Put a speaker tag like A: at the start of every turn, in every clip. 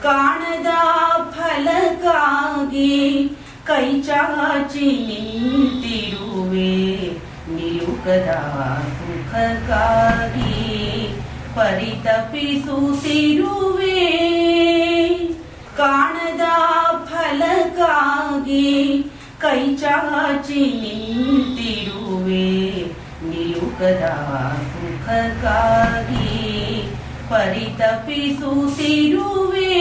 A: ಕಾಣದ ಫಲಕ್ಕಾಗಿ ಕೈ ಚಾಚಿ ನಿಂತಿರುವೆ ನಿಲುಕದ ಸುಖಕ್ಕಾಗಿ ಪರಿತಪಿಸುತ್ತಿರುವೆ ಕಾಣದ ಫಲಕ್ಕಾಗಿ ಕೈ ಚಾಚಿ ನಿಂತಿರುವೆ ನಿಲುಕದ ಸುಖಕ್ಕಾಗಿ ಪರಿತಪಿಸುತ್ತಿರುವೆ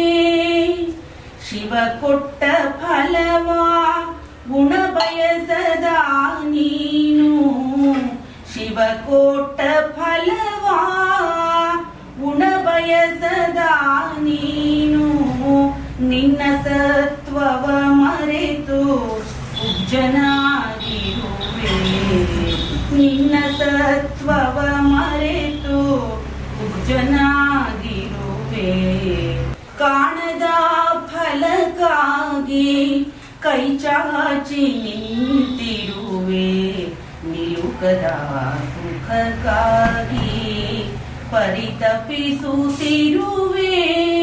A: ಶಿವ ಕೊಟ್ಟ ಫಲವ ಗುಣ ಬಯಸದ ನೀನು ಶಿವ ಕೊಟ್ಟ ಫಲವ ಗುಣ ಬಯಸದ ನೀನು ನಿನ್ನ ಸತ್ವವ ಮರೆತು ಉಜ್ಜನಾಗಿರುವೆ ನಿನ್ನ ಸತ್ವವ ಮರೆತು ಉಜ್ಜನಾಗಿರುವೆ ಕಾಣದ ಫಲಕ್ಕಾಗಿ ಕೈ ಚಾಚಿ ನಿಂತಿರುವೆ ನಿಲುಕದ ಸುಖಕ್ಕಾಗಿ ಪರಿತಪಿಸುತ್ತಿರುವೆ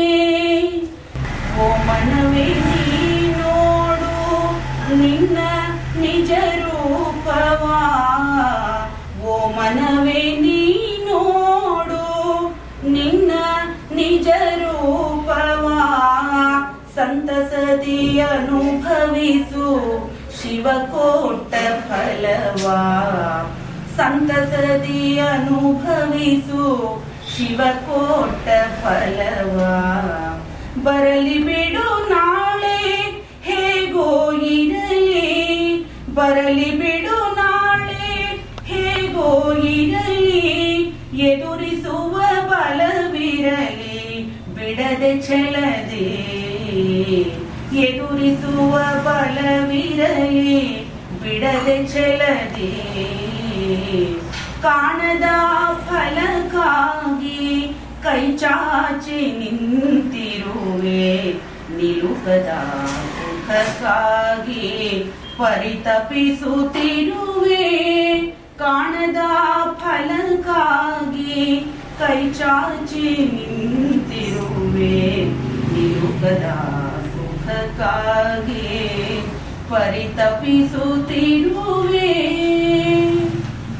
A: ಓ ಮನವೇ ನೀ ನೋಡು ನಿನ್ನ ನಿಜ ರೂಪವ ಓ ಮನವೇ ನೀ ನೋಡು ನಿನ್ನ ನಿಜ ರೂಪವ ಸಂತಸದಿ ಅನುಭವಿಸು ಶಿವ ಕೊಟ್ಟ ಫಲವ ಸಂತಸದಿ ಅನುಭವಿಸು ಶಿವ ಕೊಟ್ಟ ಫಲವ ಬರಲಿ ಬಿಡು ನಾಳೆ ಹೇಗೋ ಇರಲಿ ಬರಲಿ ಬಿಡು ನಾಳೆ ಹೇಗೋ ಇರಲಿ ಎದುರಿಸುವ ಬಲವಿರಲಿ ಬಿಡದೆ ಛಲದೆ ಎದುರಿಸುವ ಬಲವಿರಲಿ ಬಿಡದೆ ಛಲದೆ ಕಾಣದ ಫಲಕ್ಕಾಗಿ ಕೈ ಚಾಚಿ ನಿಂತಿರುವೆ ನಿಲುಕದ ಸುಖಕ್ಕಾಗಿ ಪರಿತಪಿಸುತ್ತಿರುವೆ ಕಾಣದ ಫಲಕ್ಕಾಗಿ ಕೈ ಚಾಚಿ ನಿಂತಿರುವೆ ನಿಲುಕದ ಸುಖಕ್ಕಾಗಿ ಪರಿತಪಿಸುತ್ತಿರುವೆ